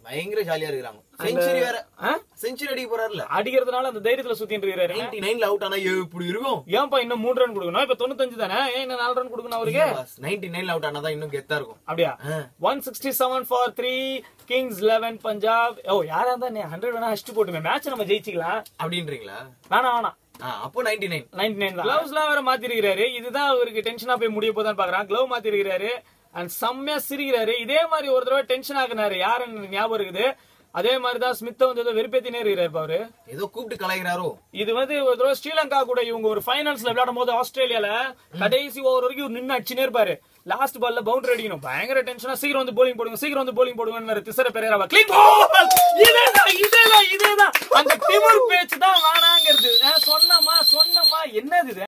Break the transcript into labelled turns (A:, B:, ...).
A: பயங்கர ஜாலியா இருக்கிறாங்க செஞ்சுரி வேற
B: ஆ?
A: செஞ்சுரி அடிக்க போறாருல
B: அடிக்கிறதுனால அந்த தைரியத்துல சுத்திட்டு இருக்காரு
A: நைன்டி நைன்ல அவுட் ஆனா எப்படி இருக்கும்
B: ஏன்பா இன்னும் மூணு ரன் கொடுக்கணும் இப்ப தொண்ணூத்தஞ்சு தானே ஏன் இன்னும் நாலு ரன் கொடுக்கணும் அவருக்கு
A: நைன்டி நைன்ல அவுட் ஆனா தான் இன்னும் கெத்தா இருக்கும்
B: அப்படியா
A: ஆ.
B: One sixty seven for three Kings Eleven Punjab ஓ யாரா இருந்தா ஹண்ட்ரட் வேணா அடிச்சுட்டு போட்டுமே மேட்ச் நம்ம ஜெயிச்சிக்கலாம்
A: அப்படின்றீங்களா
B: வேணாம் வேணாம்
A: ஆ, அப்போ நைன்டி நைன்
B: நைன்டி நைன் தான் கிளவுஸ்லாம் வேற மாத்திருக்கிறாரு இதுதான் அவருக்கு டென்ஷனா போய் முடிய போதான் பாக்குறான் க்ளவ் மாத்திருக்கிறாரு அண்ட் செம்மையா சிரிக்கிறாரு இதே மாதிரி ஒரு தடவை டென்ஷன் ஆகுனாரு யாருன்னு எனக்கு ஞாபகம் இருக்குது அதே மாதிரி தான் ஸ்மித்த வந்து ஏதோ வெறுப்பேத்தினே இருக்கிறாரு இப்ப அவரு
A: ஏதோ கூப்பிட்டு கலாய்கிறாரோ
B: இது வந்து ஒரு தடவை ஸ்ரீலங்கா கூட இவங்க ஒரு ஃபைனல்ஸ்ல விளையாடும் போது ஆஸ்திரேலியால கடைசி ஓவர் வரைக்கும் இவர் நின்னு அடிச்சுனே இருப்பாரு லாஸ்ட் பால்ல பவுண்டரி அடிக்கணும் பயங்கர டென்ஷனா சீக்கிரம் வந்து போலிங் போடுங்க சீக்கிரம் வந்து போலிங் போடுங்க திசர பெரேராவா கிளிக் பால் இதேதான் இதேதான் இதேதான் அந்த திமிர் பேச்சு தான் வேணாங்கிறது அஹ் சொன்னமா சொன்னமா என்னது இது